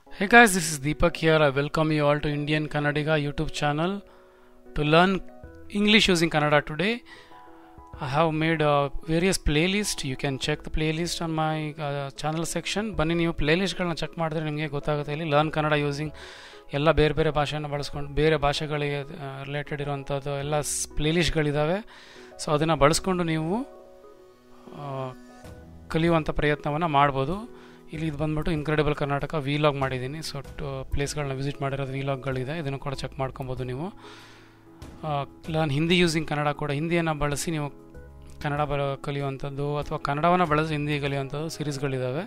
Hey guys, this is Deepak here. I welcome you all to Indian Kannadiga YouTube channel to learn English using Kannada today. I have made a various playlist. You can check the playlist on my uh, channel section. ಬನ್ನಿ ನೀವು ಪ್ಲೇಲಿಸ್ಟ್ಗಳನ್ನ check ಮಾಡಿದ್ರೆ ನಿಮಗೆ ಗೊತ್ತಾಗುತ್ತೆ ಇಲ್ಲಿ learn Kannada using ಎಲ್ಲ ಬೇರೆ ಬೇರೆ ಭಾಷೆಯನ್ನು ಬಳಸ್ಕೊಂಡು ಬೇರೆ ಭಾಷೆಗಳಿಗೆ ರಿಲೇಟೆಡ್ ಇರುವಂಥದ್ದು ಎಲ್ಲ ಪ್ಲೇಲಿಸ್ಟ್ಗಳಿದ್ದಾವೆ ಸೊ ಅದನ್ನು ಬಳಸ್ಕೊಂಡು ನೀವು ಆ, ಕಲಿಯುವಂಥ ಪ್ರಯತ್ನವನ್ನು ಮಾಡ್ಬೋದು ಇಲ್ಲಿ ಇದು ಬಂದ್ಬಿಟ್ಟು ಇನ್ಕ್ರೆಡಿಬಲ್ ಕರ್ನಾಟಕ ವಿಲಾಗ್ ಮಾಡಿದ್ದೀನಿ ಸೊ ಪ್ಲೇಸ್ಗಳನ್ನ ವಿಸಿಟ್ ಮಾಡಿರೋದು ವಿಲಾಗ್ಗಳಿದೆ ಇದನ್ನು ಕೂಡ ಚೆಕ್ ಮಾಡ್ಕೊಬೋದು ನೀವು ನಾನು ಹಿಂದಿ ಯೂಸಿಂಗ್ ಕನ್ನಡ ಕೂಡ ಹಿಂದಿಯನ್ನು ಬಳಸಿ ನೀವು ಕನ್ನಡ ಬರ ಕಲಿಯುವಂಥದ್ದು ಅಥವಾ ಕನ್ನಡವನ್ನು ಬಳಸಿ ಹಿಂದಿ ಕಲಿಯುವಂಥದ್ದು ಸೀರೀಸ್ಗಳಿದ್ದಾವೆ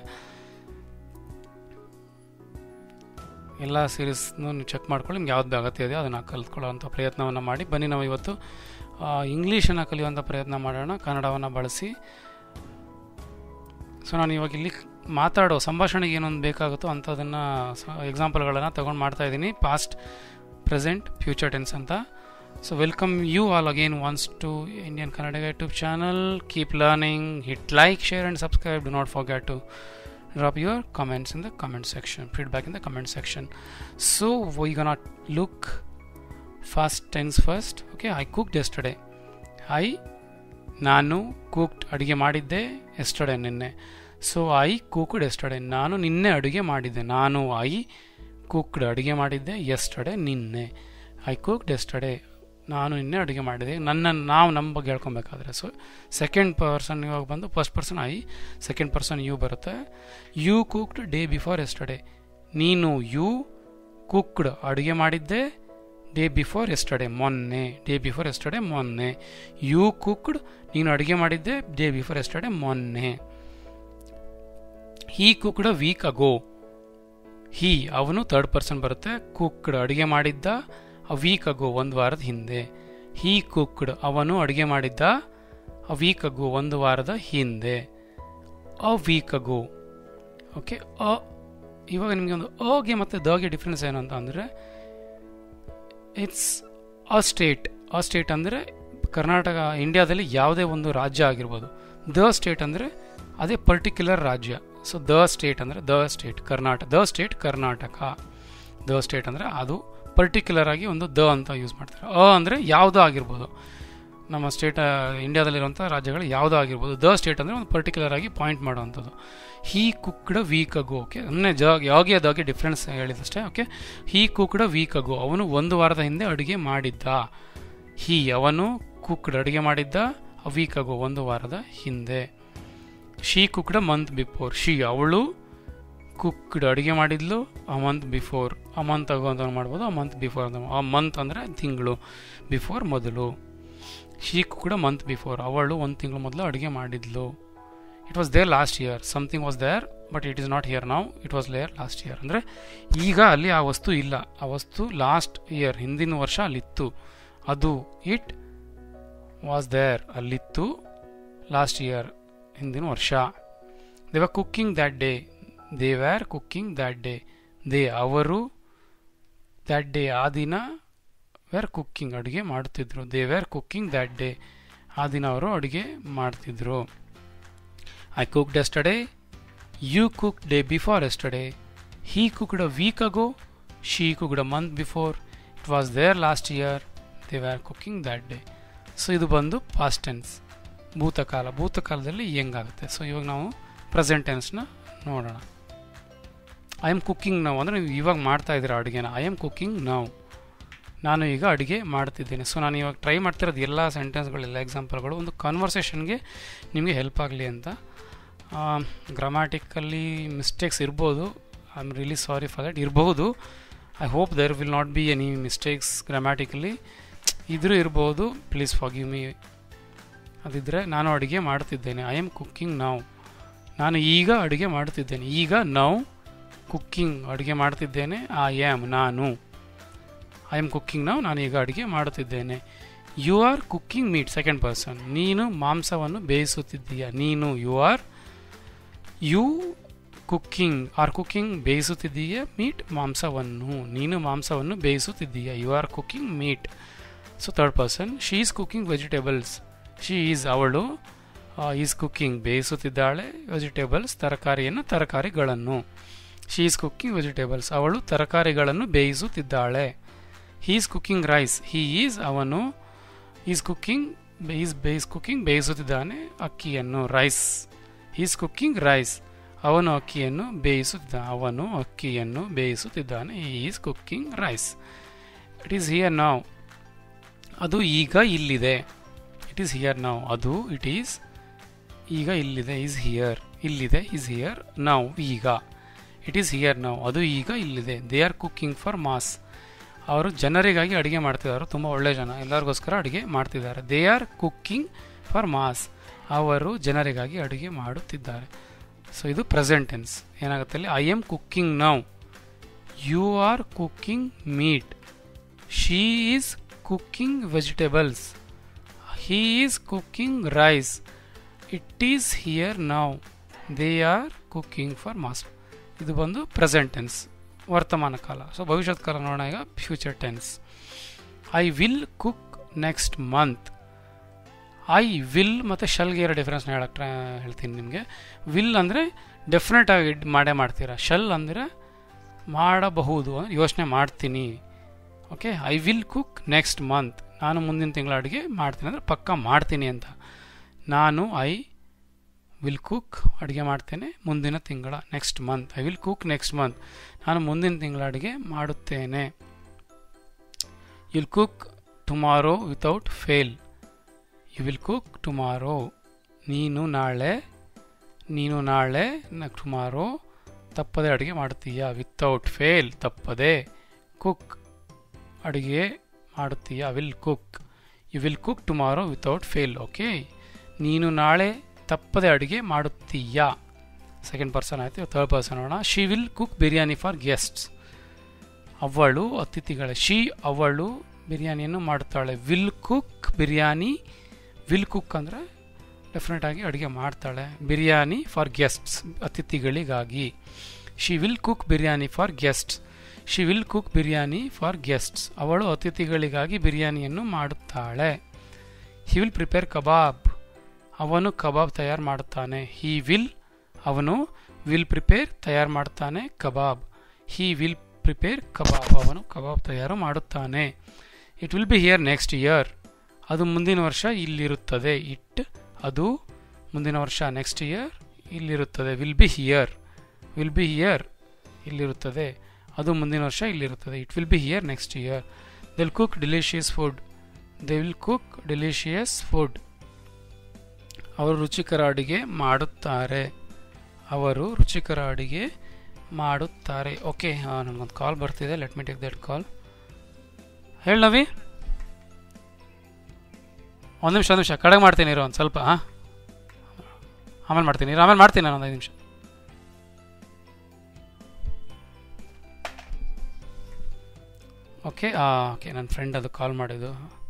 ಎಲ್ಲ ಸೀರೀಸ್ನು ನೀವು ಚೆಕ್ ಮಾಡ್ಕೊಳ್ಳಿ ನಿಮ್ಗೆ ಯಾವ್ದು ಅಗತ್ಯ ಇದೆ ಅದನ್ನು ಕಲ್ತ್ಕೊಳ್ಳೋವಂಥ ಪ್ರಯತ್ನವನ್ನು ಮಾಡಿ ಬನ್ನಿ ನಾವು ಇವತ್ತು ಇಂಗ್ಲೀಷನ್ನು ಕಲಿಯುವಂಥ ಪ್ರಯತ್ನ ಮಾಡೋಣ ಕನ್ನಡವನ್ನು ಬಳಸಿ ಸೊ ನಾನು ಇವಾಗ ಇಲ್ಲಿ ಮಾತಾಡೋ ಸಂಭಾಷಣೆಗೆ ಏನೊಂದು ಬೇಕಾಗುತ್ತೋ ಅಂಥದನ್ನು ಎಕ್ಸಾಂಪಲ್ಗಳನ್ನು ತೊಗೊಂಡು ಮಾಡ್ತಾ ಇದ್ದೀನಿ ಪಾಸ್ಟ್ ಪ್ರೆಸೆಂಟ್ ಫ್ಯೂಚರ್ ಟೆನ್ಸ್ ಅಂತ so welcome you all again once to Indian Kannada YouTube channel keep learning hit like share and subscribe do not forget to drop your comments in the comment section feedback in the comment section so we gonna look fast tense first okay i cooked yesterday i ನಾನು cooked ಅಡುಗೆ ಮಾಡಿದ್ದೆ ಎಸ್ಟರ್ಡೆ ನಿನ್ನೆ so I cooked ಎಸ್ಟರ್ಡೆ ನಾನು ನಿನ್ನೆ ಅಡುಗೆ ಮಾಡಿದ್ದೆ ನಾನು I cooked ಅಡುಗೆ ಮಾಡಿದ್ದೆ ಎಸ್ಟರ್ಡೆ ನಿನ್ನೆ ಐ ಕುಕ್ಡ್ ಎಸ್ಟರ್ಡೆ ನಾನು ನಿನ್ನೆ ಅಡುಗೆ ಮಾಡಿದೆ ನನ್ನ ನಾವು ನಮ್ಮ ಬಗ್ಗೆ ಹೇಳ್ಕೊಬೇಕಾದ್ರೆ ಸೊ ಸೆಕೆಂಡ್ ಪರ್ಸನ್ ಇವಾಗ ಬಂದು first person I second person you ಬರುತ್ತೆ you cooked day before yesterday ನೀನು ಯು ಕುಕ್ಡ್ ಅಡುಗೆ ಮಾಡಿದ್ದೆ ಡೇ ಬಿಫೋರ್ ಎಸ್ಟರ್ಡೆ ಮೊನ್ನೆ ಡೇ ಬಿಫೋರ್ ಎಸ್ಟರ್ಡೆ ಮೊನ್ನೆ ಯು ಕುಕ್ಡ್ ನೀನು ಅಡುಗೆ ಮಾಡಿದ್ದೆ ಡೇ ಬಿಫೋರ್ ಎಸ್ಟರ್ಡೆ ಮೊನ್ನೆ ಹೀ ಕುಕ್ಡ್ ವೀಕ್ ಅಗೋ ಹೀ ಅವನು ಥರ್ಡ್ ಪರ್ಸನ್ ಬರುತ್ತೆ ಕುಕ್ಡ್ ಅಡುಗೆ ಮಾಡಿದ್ದ ಅ ವೀಕ್ ಅಗೋ ಒಂದು ವಾರದ ಹಿಂದೆ ಹೀ ಕುಕ್ಡ್ ಅವನು ಅಡುಗೆ ಮಾಡಿದ್ದ ಅ ವೀಕ್ ಅಗೋ ಒಂದು ವಾರದ ಹಿಂದೆ ಅ ವೀಕ್ ಅಗೋ ಓಕೆ ಅ ಇವಾಗ ನಿಮಗೆ ಒಂದು ಅಗೆ ಮತ್ತು ದಗೆ ಡಿಫ್ರೆನ್ಸ್ ಏನು ಅಂತ ಅಂದರೆ it's a state a state ಅಂದರೆ ಕರ್ನಾಟಕ ಇಂಡಿಯಾದಲ್ಲಿ ಯಾವುದೇ ಒಂದು ರಾಜ್ಯ ಆಗಿರ್ಬೋದು ದ ಸ್ಟೇಟ್ ಅಂದರೆ ಅದೇ ಪರ್ಟಿಕ್ಯುಲರ್ ರಾಜ್ಯ ಸೊ ದ ಸ್ಟೇಟ್ ಅಂದರೆ the state Karnataka the state Karnataka the state ಅಂದರೆ ಅದು ಪರ್ಟಿಕ್ಯುಲರ್ ಆಗಿ ಒಂದು ದ ಅಂತ ಯೂಸ್ ಮಾಡ್ತಾರೆ ಅ ಅಂದರೆ ಯಾವುದೋ ಆಗಿರ್ಬೋದು ನಮ್ಮ ಸ್ಟೇಟ್ ಇಂಡಿಯಾದಲ್ಲಿರುವಂಥ ರಾಜ್ಯಗಳು ಯಾವುದೋ ಆಗಿರ್ಬೋದು ದ ಸ್ಟೇಟ್ ಅಂದರೆ ಒಂದು ಪರ್ಟಿಕ್ಯುಲರ್ ಆಗಿ ಪಾಯಿಂಟ್ ಮಾಡುವಂಥದ್ದು he cooked week ago okay ಅನ್ನೇ ಜ ಯಾವಾಗೆ ಅದಾಗೆ ಡಿಫ್ರೆನ್ಸ್ ಹೇಳಿದಷ್ಟೇ okay he cooked week ago ಅವನು ಒಂದು ವಾರದ ಹಿಂದೆ ಅಡುಗೆ ಮಾಡಿದ್ದ ಹೀ ಅವನು ಕುಕ್ಡ್ ಅಡುಗೆ ಮಾಡಿದ್ದ ವೀಕ್ ಅಗೋ ಒಂದು ವಾರದ ಹಿಂದೆ she cooked month before she ಅವಳು ಕುಕ್ಡ್ ಅಡುಗೆ ಮಾಡಿದ್ಲು a month before a month ago ಅಂತ ಮಾಡ್ಬೋದು ಅ ಮಂತ್ ಬಿಫೋರ್ ಅಂತ ಆ ಮಂತ್ ಅಂದರೆ ತಿಂಗಳು ಬಿಫೋರ್ ಮೊದಲು ಶೀ ಕುಕ್ಡ್ ಮಂತ್ ಬಿಫೋರ್ ಅವಳು ಒಂದು ತಿಂಗಳು ಮೊದಲು ಅಡುಗೆ ಮಾಡಿದ್ಲು it was there last year something was there but it is not here ನಾವು it was there last year ಅಂದರೆ ಈಗ ಅಲ್ಲಿ ಆ ವಸ್ತು ಇಲ್ಲ ಆ ವಸ್ತು ಲಾಸ್ಟ್ ಇಯರ್ ಹಿಂದಿನ ವರ್ಷ ಅಲ್ಲಿತ್ತು ಅದು ಇಟ್ ವಾಸ್ ದೇರ್ ಅಲ್ಲಿತ್ತು ಲಾಸ್ಟ್ ಇಯರ್ ಹಿಂದಿನ ವರ್ಷ they were cooking that day they were cooking that day they ಅವರು ದ್ಯಾಟ್ ಡೇ ಆ ದಿನ ವೇರ್ ಕುಕ್ಕಿಂಗ್ ಅಡುಗೆ ಮಾಡ್ತಿದ್ರು they were cooking that day ಆ ದಿನ ಅವರು ಅಡುಗೆ ಮಾಡ್ತಿದ್ರು I cooked yesterday you cook day before yesterday he cooked a week ago she cooked a month before it was there last year they were cooking that day so ಇದು ಬಂದು past tense ಭೂತಕಾಲ ಭೂತಕಾಲದಲ್ಲಿ ಹೆಂಗಾಗುತ್ತೆ so ಇವಾಗ ನಾವು present ಟೆನ್ಸ್ನ ನೋಡೋಣ I am cooking ನಾವು ಅಂದರೆ ನೀವು ಇವಾಗ ಮಾಡ್ತಾ ಇದ್ದೀರಾ ಅಡುಗೆನ ಐ ಆಮ್ ಕುಕ್ಕಿಂಗ್ ನಾವು ನಾನು ಈಗ ಅಡುಗೆ ಮಾಡ್ತಿದ್ದೇನೆ ಸೊ ನಾನು ಇವಾಗ ಟ್ರೈ ಮಾಡ್ತಿರೋದು ಎಲ್ಲ ಸೆಂಟೆನ್ಸ್ಗಳೆಲ್ಲ ಎಕ್ಸಾಂಪಲ್ಗಳು ಒಂದು ಕನ್ವರ್ಸೇಷನ್ಗೆ ನಿಮಗೆ ಹೆಲ್ಪ್ ಆಗಲಿ ಅಂತ ಗ್ರಾಮ್ಯಾಟಿಕಲ್ಲಿ ಮಿಸ್ಟೇಕ್ಸ್ ಇರ್ಬೋದು I am really sorry for that ಇರಬಹುದು I hope there will not be any mistakes grammatically ಇದ್ರೂ ಇರ್ಬೋದು ಪ್ಲೀಸ್ ಫಾಗಿವ್ ಮೀ ಅದಿದ್ದರೆ ನಾನು ಅಡುಗೆ ಮಾಡ್ತಿದ್ದೇನೆ ಐ ಆಮ್ ಕುಕ್ಕಿಂಗ್ ನಾವು ನಾನು ಈಗ ಅಡುಗೆ ಮಾಡ್ತಿದ್ದೇನೆ ಈಗ ನಾವು ಕುಕ್ಕಿಂಗ್ ಅಡುಗೆ ಮಾಡ್ತಿದ್ದೇನೆ ಐ ಆಮ್ ನಾನು ಐ ಆಮ್ ಕುಕ್ಕಿಂಗ್ ನಾವು ನಾನು ಈಗ ಅಡುಗೆ ಮಾಡುತ್ತಿದ್ದೇನೆ you are cooking meat second person ನೀನು ಮಾಂಸವನ್ನು ಬೇಯಿಸುತ್ತಿದ್ದೀಯ ನೀನು you are you cooking are cooking ಬೇಯಿಸುತ್ತಿದ್ದೀಯ ಮೀಟ್ ಮಾಂಸವನ್ನು ನೀನು ಮಾಂಸವನ್ನು ಬೇಯಿಸುತ್ತಿದ್ದೀಯ you are cooking meat so third person she is cooking vegetables she is ಅವಳು ಈಸ್ ಕುಕ್ಕಿಂಗ್ ಬೇಯಿಸುತ್ತಿದ್ದಾಳೆ ವೆಜಿಟೇಬಲ್ಸ್ ತರಕಾರಿಯನ್ನು ತರಕಾರಿಗಳನ್ನು ಶಿ ಈಸ್ ಕುಕ್ಕಿಂಗ್ ವೆಜಿಟೇಬಲ್ಸ್ ಅವಳು ತರಕಾರಿಗಳನ್ನು ಬೇಯಿಸುತ್ತಿದ್ದಾಳೆ he is cooking rice he is ಅವನು ಈಸ್ ಕುಕ್ಕಿಂಗ್ ಈಸ್ ಬೇಯಿಸ್ ಕುಕ್ಕಿಂಗ್ ಬೇಯಿಸುತ್ತಿದ್ದಾನೆ ಅಕ್ಕಿಯನ್ನು ರೈಸ್ ಈಸ್ ಕುಕ್ಕಿಂಗ್ ರೈಸ್ ಅವನು ಅಕ್ಕಿಯನ್ನು ಬೇಯಿಸುತ್ತಿದ್ದ ಅವನು ಅಕ್ಕಿಯನ್ನು ಬೇಯಿಸುತ್ತಿದ್ದಾನೆ ಈ is cooking rice it is here ನಾವ್ ಅದು ಈಗ ಇಲ್ಲಿದೆ ಇಟ್ ಈಸ್ ಹಿಯರ್ ನಾವ್ ಅದು ಇಟ್ ಈಸ್ ಈಗ ಇಲ್ಲಿದೆ ಈಸ್ ಹಿಯರ್ ಇಲ್ಲಿದೆ ಈಸ್ ಹಿಯರ್ ನಾವು ಈಗ ಇಟ್ ಈಸ್ ಹಿಯರ್ ನಾವು ಅದು ಈಗ ಇಲ್ಲಿದೆ they are cooking for mass ಅವರು ಜನರಿಗಾಗಿ ಅಡುಗೆ ಮಾಡ್ತಿದ್ದಾರೆ ತುಂಬ ಒಳ್ಳೆ ಜನ ಎಲ್ಲರಿಗೋಸ್ಕರ ಅಡುಗೆ ಮಾಡ್ತಿದ್ದಾರೆ they are cooking for mass ಅವರು ಜನರಿಗಾಗಿ ಅಡುಗೆ ಮಾಡುತ್ತಿದ್ದಾರೆ ಸೊ ಇದು ಪ್ರೆಸೆಂಟ್ ಟೆನ್ಸ್ ಏನಾಗುತ್ತೆ ಅಲ್ಲಿ I am cooking now you are cooking meat she is cooking vegetables he is cooking rice it is here now they are cooking for mass ಇದು ಬಂದು present tense ವರ್ತಮಾನ ಕಾಲ ಸೊ ಭವಿಷ್ಯತ್ ಕಾಲ ನೋಡೋಣ ಈಗ future tense I will cook next month I will ಮತ್ತು ಶಲ್ಗೆ ಇರೋ ಡಿಫ್ರೆನ್ಸ್ನ ಹೇಳಕ್ಕೆ ಟ್ರೈ ಹೇಳ್ತೀನಿ ನಿಮಗೆ ವಿಲ್ ಅಂದರೆ ಡೆಫಿನೆಟ್ ಆಗಿ ಇಡ್- ಮಾಡೇ ಮಾಡ್ತೀರಾ ಶಲ್ ಅಂದರೆ ಮಾಡಬಹುದು ಅಂದ್ರೆ ಯೋಚನೆ ಮಾಡ್ತೀನಿ okay I will cook next month ನಾನು ಮುಂದಿನ ತಿಂಗಳ ಅಡುಗೆ ಮಾಡ್ತೀನಿ ಅಂದರೆ ಪಕ್ಕ ಮಾಡ್ತೀನಿ ಅಂತ ನಾನು ಐ ವಿಲ್ ಕುಕ್ ಅಡುಗೆ ಮಾಡ್ತೇನೆ ಮುಂದಿನ ತಿಂಗಳ next month I will cook next month ನಾನು ಮುಂದಿನ ತಿಂಗಳ ಅಡುಗೆ ಮಾಡುತ್ತೇನೆ you'll cook tomorrow without fail you will cook tomorrow ನೀನು ನಾಳೆ ನೀನು ನಾಳೆ ಟುಮಾರೋ ತಪ್ಪದೆ ಅಡುಗೆ ಮಾಡ್ತೀಯಾ ವಿತೌಟ್ ಫೇಲ್ ತಪ್ಪದೆ ಕುಕ್ ಅಡುಗೆ ಮಾಡುತ್ತೀಯಾ will cook you will cook tomorrow without fail okay ನೀನು ನಾಳೆ ತಪ್ಪದೆ ಅಡುಗೆ ಮಾಡುತ್ತೀಯಾ ಸೆಕೆಂಡ್ ಪರ್ಸನ್ ಆಯಿತು ಥರ್ಡ್ ಪರ್ಸನ್ ನೋಡೋಣ she will cook biryani for guests ಅವಳು ಅತಿಥಿಗಳೇ ಶಿ ಅವಳು ಬಿರಿಯಾನಿಯನ್ನು ಮಾಡುತ್ತಾಳೆ will cook biryani will cook ಅಂದರೆ ಡೆಫಿನೆಟ್ ಆಗಿ ಅಡುಗೆ ಮಾಡ್ತಾಳೆ ಬಿರಿಯಾನಿ ಫಾರ್ ಗೆಸ್ಟ್ಸ್ ಅತಿಥಿಗಳಿಗಾಗಿ she will cook biryani for guests she will cook biryani for guests ಅವಳು ಅತಿಥಿಗಳಿಗಾಗಿ ಬಿರಿಯಾನಿಯನ್ನು ಮಾಡುತ್ತಾಳೆ ಹಿ ವಿಲ್ ಪ್ರಿಪೇರ್ ಕಬಾಬ್ ಅವನು ಕಬಾಬ್ ತಯಾರು ಮಾಡುತ್ತಾನೆ ಹಿ ವಿಲ್ ಅವನು ವಿಲ್ ಪ್ರಿಪೇರ್ ತಯಾರು ಮಾಡ್ತಾನೆ ಕಬಾಬ್ ಹಿ ವಿಲ್ ಪ್ರಿಪೇರ್ ಕಬಾಬ್ ಅವನು ಕಬಾಬ್ ತಯಾರು ಮಾಡುತ್ತಾನೆ it will be here next year ಅದು ಮುಂದಿನ ವರ್ಷ ಇಲ್ಲಿರುತ್ತದೆ ಇಟ್ ಅದು ಮುಂದಿನ ವರ್ಷ ನೆಕ್ಸ್ಟ್ ಇಯರ್ ಇಲ್ಲಿರುತ್ತದೆ will be here will be here ಇಲ್ಲಿರುತ್ತದೆ ಅದು ಮುಂದಿನ ವರ್ಷ ಇಲ್ಲಿರುತ್ತದೆ it will be here next year they'll cook delicious food they will cook delicious food ಅವರು ರುಚಿಕರ ಅಡುಗೆ ಮಾಡುತ್ತಾರೆ ಅವರು ರುಚಿಕರ ಅಡುಗೆ ಮಾಡುತ್ತಾರೆ ಓಕೆ ನನಗೊಂದು ಕಾಲ್ ಬರ್ತಿದೆ let me take that call ಹೇಳಿ ನವಿ ಒಂದು ನಿಮಿಷ ಒಂದು ನಿಮಿಷ ಕಡೆಗೆ ಮಾಡ್ತೀನಿ ಇರೋ ಒಂದು ಸ್ವಲ್ಪ ಹಾಂ ಆಮೇಲೆ ಮಾಡ್ತೀನಿ ಇರು, ಆಮೇಲೆ ಮಾಡ್ತೀನಿ ನಾನು ಒಂದು ಐದು ನಿಮಿಷ ಓಕೆ ಓಕೆ ನನ್ನ ಫ್ರೆಂಡ್ ಅದು ಕಾಲ್ ಮಾಡಿದ್ದು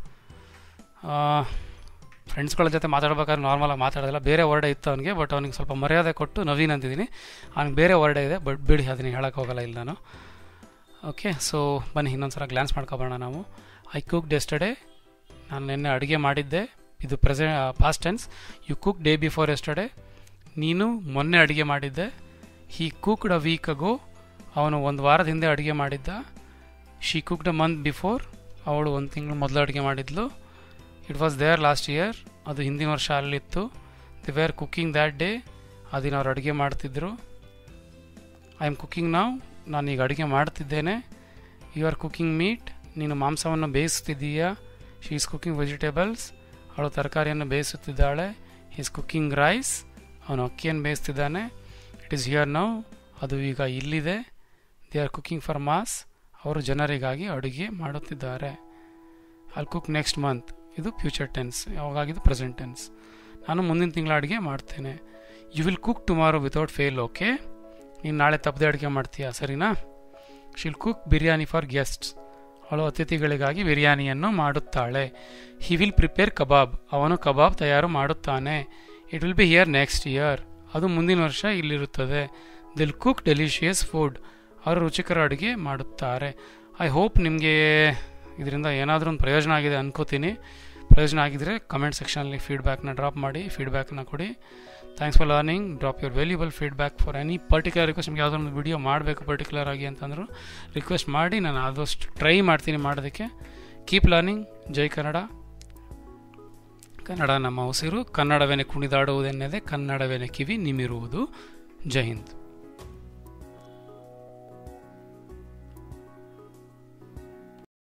ಫ್ರೆಂಡ್ಸ್ಗಳ ಜೊತೆ ಮಾತಾಡ್ಬೇಕಾದ್ರೆ ನಾರ್ಮಲಾಗಿ ಮಾತಾಡೋದಿಲ್ಲ ಬೇರೆ ವರ್ಡೆ ಇತ್ತು ಅವನಿಗೆ ಬಟ್ ಅವನಿಗೆ ಸ್ವಲ್ಪ ಮರ್ಯಾದೆ ಕೊಟ್ಟು ನವೀನ್ ಅಂತಿದ್ದೀನಿ ಅವ್ನಿಗೆ ಬೇರೆ ವರ್ಡೆ ಇದೆ ಬಟ್ ಬಿಡಿ ಅದನ್ನ ಹೇಳಕ್ಕೆ ಹೋಗಲ್ಲ ಇಲ್ಲ ನಾನು ಓಕೆ ಸೊ ಬನ್ನಿ ಇನ್ನೊಂದು ಸಲ ಗ್ಲಾನ್ಸ್ ಮಾಡ್ಕೊಬೋಣ ನಾವು ಐ ಕುಕ್ ಎಸ್ಟರ್ಡೇ ನಾನು ನಿನ್ನೆ ಅಡುಗೆ ಮಾಡಿದ್ದೆ ಇದು present past tense you cook day before yesterday ನೀನು ಮೊನ್ನೆ ಅಡುಗೆ ಮಾಡಿದ್ದೆ ಹಿ ಕುಕ್ಡ್ ಅ ವೀಕ್ ಅಗೋ ಅವನು ಒಂದು ವಾರದ ಹಿಂದೆ ಅಡುಗೆ ಮಾಡಿದ್ದ she cooked a month before ಅವಳು ಒಂದು ತಿಂಗಳು ಮೊದಲು ಅಡುಗೆ ಮಾಡಿದ್ಲು it was there last year ಅದು ಹಿಂದಿನ ವರ್ಷ ಅಲ್ಲಿತ್ತು they were cooking that day ಆ ದಿನ ಅವ್ರು ಅಡುಗೆ ಮಾಡ್ತಿದ್ರು ಐ ಆಮ್ ಕುಕ್ಕಿಂಗ್ ನಾವು ನಾನೀಗ ಅಡುಗೆ ಮಾಡ್ತಿದ್ದೇನೆ ಯು ಆರ್ ಕುಕ್ಕಿಂಗ್ ಮೀಟ್ ನೀನು ಮಾಂಸವನ್ನು ಬೇಯಿಸ್ತಿದ್ದೀಯಾ ಶಿ ಈಸ್ ಕುಕ್ಕಿಂಗ್ ವೆಜಿಟೇಬಲ್ಸ್ ಅವಳು ತರಕಾರಿಯನ್ನು ಬೇಯಿಸುತ್ತಿದ್ದಾಳೆ ಈಸ್ ಕುಕ್ಕಿಂಗ್ ರೈಸ್ ಅವನು ಅಕ್ಕಿಯನ್ನು ಬೇಯಿಸ್ತಿದ್ದಾನೆ ಇಟ್ ಈಸ್ ಹಿಯರ್ ನೌ ಅದು ಈಗ ಇಲ್ಲಿದೆ they are cooking for mass ಅವರು ಜನರಿಗಾಗಿ ಅಡುಗೆ ಮಾಡುತ್ತಿದ್ದಾರೆ ಅಲ್ಲಿ ಕುಕ್ ನೆಕ್ಸ್ಟ್ ಮಂತ್ ಇದು ಫ್ಯೂಚರ್ ಟೆನ್ಸ್ ಯಾವಾಗಾಗಿದ್ದು ಪ್ರೆಸೆಂಟ್ ಟೆನ್ಸ್ ನಾನು ಮುಂದಿನ ತಿಂಗಳ ಅಡುಗೆ ಮಾಡ್ತೇನೆ you will cook tomorrow without fail okay ನೀನು ನಾಳೆ ತಪ್ಪದೆ ಅಡುಗೆ ಮಾಡ್ತೀಯಾ ಸರಿನಾ she'll cook biryani for guests ಅವಳು ಅತಿಥಿಗಳಿಗಾಗಿ ಬಿರಿಯಾನಿಯನ್ನು ಮಾಡುತ್ತಾಳೆ ಹಿ ವಿಲ್ ಪ್ರಿಪೇರ್ ಕಬಾಬ್ ಅವನು ಕಬಾಬ್ ತಯಾರು ಮಾಡುತ್ತಾನೆ it will be here next year ಅದು ಮುಂದಿನ ವರ್ಷ ಇಲ್ಲಿರುತ್ತದೆ ದಿಲ್ ಕುಕ್ ಡೆಲಿಷಿಯಸ್ ಫುಡ್ ಅವರು ರುಚಿಕರ ಅಡುಗೆ ಮಾಡುತ್ತಾರೆ ಐ ಹೋಪ್ ನಿಮಗೆ ಇದರಿಂದ ಏನಾದರೂ ಒಂದು ಪ್ರಯೋಜನ ಆಗಿದೆ ಅನ್ಕೋತೀನಿ ಪ್ರಯೋಜನ ಆಗಿದ್ರೆ ಕಮೆಂಟ್ ಸೆಕ್ಷನಲ್ಲಿ ಫೀಡ್ಬ್ಯಾಕ್ನ ಡ್ರಾಪ್ ಮಾಡಿ ಫೀಡ್ಬ್ಯಾಕ್ನ ಕೊಡಿ thanks for learning drop your valuable feedback for any particular request ನಿಮ್ಗೆ ಯಾವುದೋ ಒಂದು ವಿಡಿಯೋ ಮಾಡಬೇಕು ಪರ್ಟಿಕ್ಯುಲರ್ ಆಗಿ ಅಂತಂದ್ರು ರಿಕ್ವೆಸ್ಟ್ ಮಾಡಿ ನಾನು ಆದಷ್ಟು ಟ್ರೈ ಮಾಡ್ತೀನಿ ಮಾಡೋದಕ್ಕೆ ಕೀಪ್ ಲರ್ನಿಂಗ್ ಜೈ ಕನ್ನಡ ಕನ್ನಡ ನಮ್ಮ ಉಸಿರು ಕನ್ನಡವೇನೆ ಕುಣಿದಾಡುವುದೆನ್ನದೆ ಕನ್ನಡವೇನೆ ಕಿವಿ ನಿಮಿರುವುದು ಜೈ ಹಿಂದ್